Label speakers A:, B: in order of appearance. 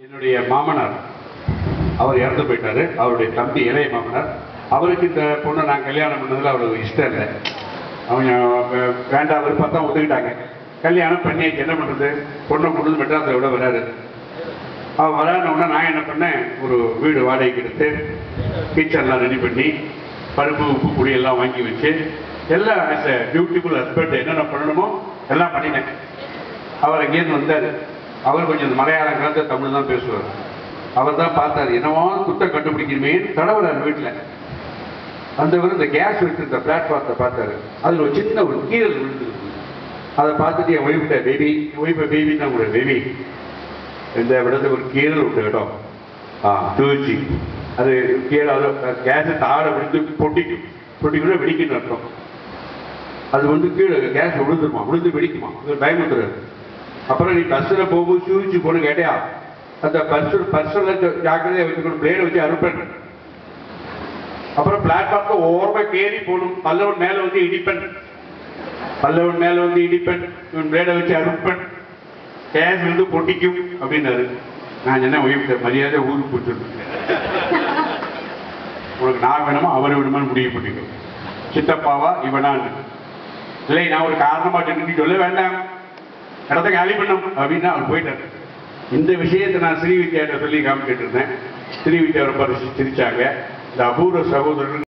A: என்னுடைய மாமனார் அவர் இறந்து போயிட்டாரு அவருடைய தம்பி இளைய மாமனார் அவருக்கு இந்த பொண்ணை நான் கல்யாணம் பண்ணதுல அவருக்கு இஷ்டம் இல்லை அவங்க அஹ், வேண்டாம் அவர் பார்த்தா ஒத்துக்கிட்டாங்க கல்யாணம் பண்ணியாச்சு என்ன பண்றது பொண்ணை கொண்டு மெட்ராஸை விட வராரு அவன் வரானோடனே நான் என்ன பண்ணேன் ஒரு வீடு வாடகைக்கு எடுத்து கிச்சன்லாம் ரெடி பண்ணி பருப்பு உப்பு பொடி எல்லாம் வாங்கி வச்சு எல்லாம் ஆஸ் எ பியூட்டிஃபுல் ஹஸ்பண்ட் என்னென்ன பண்ணணுமோ எல்லாம் பண்ணினேன் அவர் அங்கேருந்து வந்தார் அவர் கொஞ்சம் மலையாளம் கலந்த தமிழ் தான் பேசுவார் அவர் தான் பார்த்தாரு என்னவோ குத்தம் கண்டுபிடிக்கணுமே தடவுறாரு வீட்டில் வந்தவர் இந்த கேஸ் வச்சு இந்த பிளாட்ஃபார்த்தை பார்த்தாரு அதில் ஒரு சின்ன ஒரு கீரல் விழுந்துருக்கு அதை பார்த்துட்டு என் ஒய்ஃப்ட பேபி ஒய்ஃபை பேபி தான் கூட பேபி இந்த இடத்துல ஒரு கீரல் உண்டு இடம் ஆ தூச்சி அது கீழே அது கேஸ் தாழ விழுந்து பொட்டிக்கும் பொட்டிக்குள்ள வெடிக்கணும் அர்த்தம் அது வந்து கீழே கேஸ் விழுந்துருமா விழுந்து வெடிக்குமா அது பயமுத்துறாரு அப்புறம் நீ பஸ்ஸில் போகும்போது சூழ்ச்சி போன்னு கேட்டியா அந்த பர்ஸ் பர்ஸில் ஜாக்கிரதையாக வச்சுக்கணும் பிளேடை வச்சு அறுப்பேன் அப்புறம் பிளாட்ஃபார்ம்ல ஓரமா கேறி போகணும் பல்லவன் மேல வந்து இடிப்பன் பல்லவன் மேல வந்து இடிப்பன் இவன் பிளேடை வச்சு அறுப்பன் கேஸ் வந்து பொட்டிக்கும் அப்படின்னாரு நான் என்ன ஒய்ஃப் மரியாதை ஊருக்கு போச்சுருக்கேன் உனக்கு நான் வேணுமா அவர் வேணுமான்னு முடிவு பண்ணிக்கும் சித்தப்பாவா இவனான்னு இல்லை நான் ஒரு காரணமா சொல்லி சொல்ல வேண்டாம் இடத்த காலி பண்ணும் அப்படின்னு அவர் போயிட்டார் இந்த விஷயத்தை நான் ஸ்ரீவித்யாட்ட சொல்லி காமிக்கிட்டு இருந்தேன் ஸ்ரீவித்யா ரொம்ப ரசி- சிரிச்சாங்க இந்த அபூர்வ சகோதரர்கள்